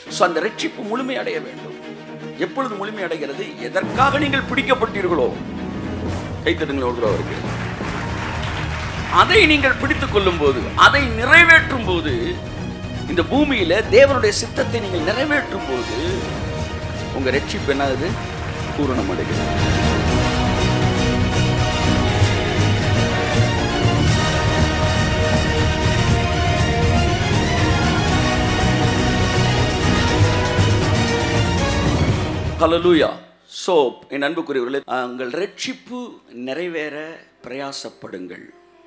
So அந்த ரட்சிப்பு முழுமையடைய வேண்டும் எப்பொழுது முழுமையடைகிறது எதற்காக நீங்கள் பிடிக்கப்பட்டீர்களோ கைத்தட்டுங்கள் ஒரு அவருக்கு அதை நீங்கள் பிடித்துக் கொள்ளும் போது அதை நிறைவேற்றும் போது இந்த பூமியில தேவனுடைய சித்தத்தை நீங்கள் நிறைவேற்றும் போது உங்க ரட்சிப்பு என்னது பூரணம் அடைகிறது ஹalleluya சோ என் அன்புக்குரியவர்களே உங்கள் ரட்சிப்பு நிறைவேற பிரயாசப்படுங்கள்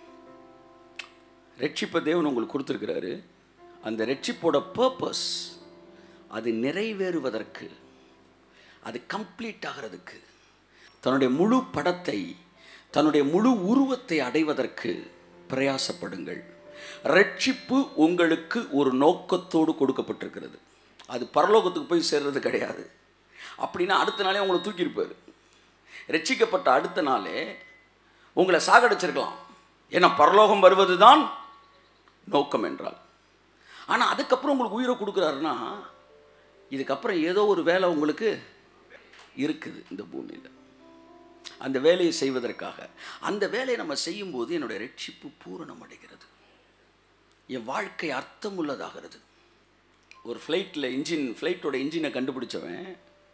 ரட்சிப்பை தேவன் உங்களுக்கு கொடுத்துருக்கிறாரு அந்த ரட்சிப்போட பர்பஸ் அது நிறைவேறுவதற்கு அது கம்ப்ளீட் ஆகிறதுக்கு தன்னுடைய முழு படத்தை தன்னுடைய முழு உருவத்தை அடைவதற்கு பிரயாசப்படுங்கள் ரட்சிப்பு உங்களுக்கு ஒரு நோக்கத்தோடு கொடுக்கப்பட்டிருக்கிறது அது பரலோகத்துக்கு போய் சேர்றது கிடையாது அப்படின்னா அடுத்த நாளே உங்களை தூக்கியிருப்பார் ரட்சிக்கப்பட்ட அடுத்த நாளே உங்களை சாகடிச்சிருக்கலாம் ஏன்னா பரலோகம் வருவது தான் நோக்கம் என்றால் ஆனால் அதுக்கப்புறம் உங்களுக்கு உயிரை கொடுக்குறாருன்னா இதுக்கப்புறம் ஏதோ ஒரு வேலை உங்களுக்கு இருக்குது இந்த பூமியில் அந்த வேலையை செய்வதற்காக அந்த வேலையை நம்ம செய்யும்போது என்னுடைய ரட்சிப்பு பூரணம் அடைகிறது என் வாழ்க்கை அர்த்தமுள்ளதாகிறது ஒரு ஃப்ளைட்டில் இன்ஜின் ஃப்ளைட்டோட இன்ஜினை கண்டுபிடிச்சவன்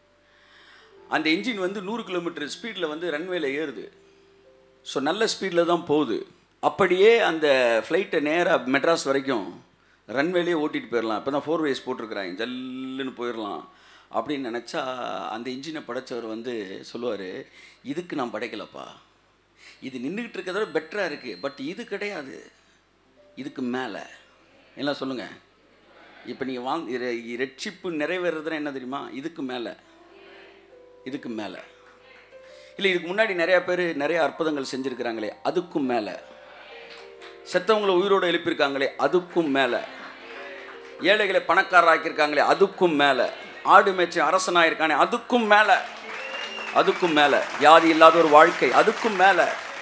அந்த இன்ஜின் வந்து நூறு கிலோமீட்டர் ஸ்பீடில் வந்து ரன்வேல ஏறுது ஸோ நல்ல ஸ்பீடில் தான் போகுது அப்படியே அந்த ஃப்ளைட்டை நேராக மெட்ராஸ் வரைக்கும் ரன்வேலே ஓட்டிட்டு போயிடலாம் இப்போ தான் ஃபோர் வேஸ் போட்டிருக்கிறாங்க ஜல்லுன்னு போயிடலாம் அப்படின்னு நினச்சா அந்த இன்ஜினை படைச்சவர் வந்து சொல்லுவார் இதுக்கு நான் படைக்கலப்பா இது நின்றுக்கிட்டு இருக்கிறத விட பெட்டராக இருக்குது பட் இது கிடையாது இதுக்கு மேலே எல்லாம் சொல்லுங்கள் இப்போ நீங்கள் வாங் இர- ரட்சிப்பு நிறைவேறதுன்னா என்ன தெரியுமா இதுக்கு மேலே இதுக்கு மேலே இல்லை இதுக்கு முன்னாடி நிறையா பேர் நிறைய அற்புதங்கள் செஞ்சுருக்கிறாங்களே அதுக்கும் மேலே செத்தவங்களை உயிரோடு எழுப்பியிருக்காங்களே அதுக்கும் மேலே ஏழைகளை பணக்காரராக்கியிருக்காங்களே அதுக்கும் மேலே ஆடு மேய்ச்சி அரசனாயிருக்கானே அதுக்கும் மேலே அதுக்கும் மேலே வியாதி இல்லாத ஒரு வாழ்க்கை அதுக்கும் மேலே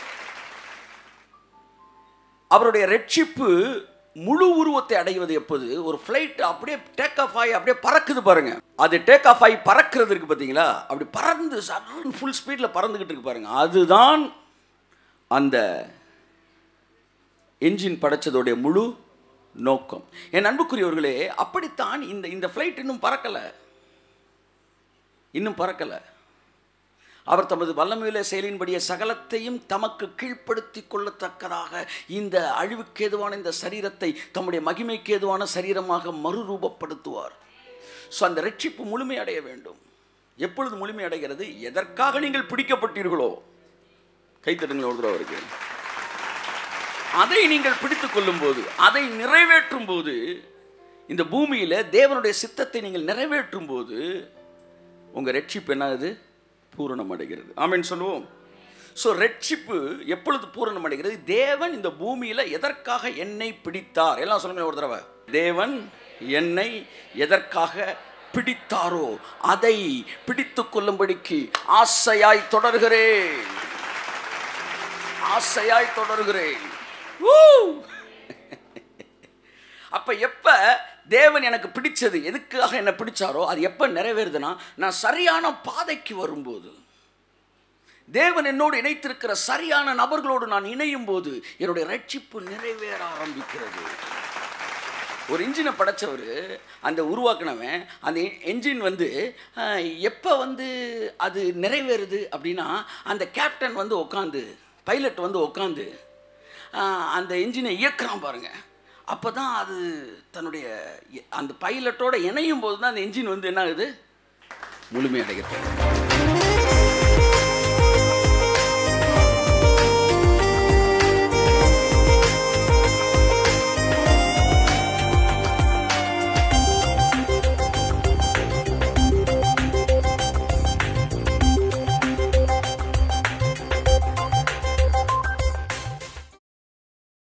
அவருடைய ரட்சிப்பு முழு உருவத்தை அடைவது எப்போது ஒரு ஃப்ளைட் அப்படியே டேக் ஆஃப் ஆகி அப்படியே பறக்குது பாருங்க அது டேக் ஆஃப் ஆகி பறக்கிறது இருக்கு பார்த்தீங்களா அப்படி பறந்து ஃபுல் ஸ்பீடில் பறந்துக்கிட்டு இருக்கு பாருங்க அதுதான் அந்த என்ஜின் படைச்சதோடைய முழு நோக்கம் என் அன்புக்குரியவர்களே அப்படித்தான் இந்த இந்த ஃப்ளைட் இன்னும் பறக்கலை இன்னும் பறக்கலை அவர் தமது வல்லமையில செயலின்படிய சகலத்தையும் தமக்கு கீழ்ப்படுத்தி கொள்ளத்தக்கதாக இந்த அழிவுக்கேதுவான இந்த சரீரத்தை தம்முடைய மகிமைக்கேதுவான சரீரமாக மறுரூபப்படுத்துவார் ஸோ அந்த ரட்சிப்பு முழுமையடைய வேண்டும் எப்பொழுது முழுமையடைகிறது எதற்காக நீங்கள் பிடிக்கப்பட்டீர்களோ கைத்தட்டுங்கள் ஒரு தடவை அவருக்கு அதை நீங்கள் பிடித்துக் கொள்ளும்போது அதை நிறைவேற்றும் போது இந்த பூமியில தேவனுடைய சித்தத்தை நீங்கள் நிறைவேற்றும் போது உங்க ரட்சிப்பு என்னது பூரணம் அடைகிறது ஆமென் சொல்லுவோம் ஸோ ரட்சிப்பு எப்பொழுது பூரணம் அடைகிறது தேவன் இந்த பூமியில எதற்காக என்னை பிடித்தார் எல்லாம் சொல்லுங்க ஒரு தடவை தேவன் என்னை எதற்காக பிடித்தாரோ அதை பிடித்துக் கொள்ளும்படிக்கு ஆசையாய் தொடர்கிறேன் ஆசையாய் தொடர்கிறேன் ஊ! அப்ப எப்ப தேவன் எனக்கு பிடிச்சது எதுக்காக என்ன பிடிச்சாரோ அது எப்ப நிறைவேறுதுன்னா நான் சரியான பாதைக்கு வரும்போது தேவன் என்னோடு இணைத்திருக்கிற சரியான நபர்களோடு நான் இணையும் போது என்னுடைய ரட்சிப்பு நிறைவேற ஆரம்பிக்கிறது ஒரு இன்ஜினை படைச்சவர் அந்த உருவாக்குனவன் அந்த என்ஜின் வந்து எப்போ வந்து அது நிறைவேறுது அப்படின்னா அந்த கேப்டன் வந்து உட்காந்து பைலட் வந்து உட்காந்து அந்த என்ஜினை இயக்குறான் பாருங்க அப்போ தான் அது தன்னுடைய அந்த பைலட்டோட இணையும் போது தான் அந்த என்ஜின் வந்து என்ன ஆகுது முழுமையடைகிறது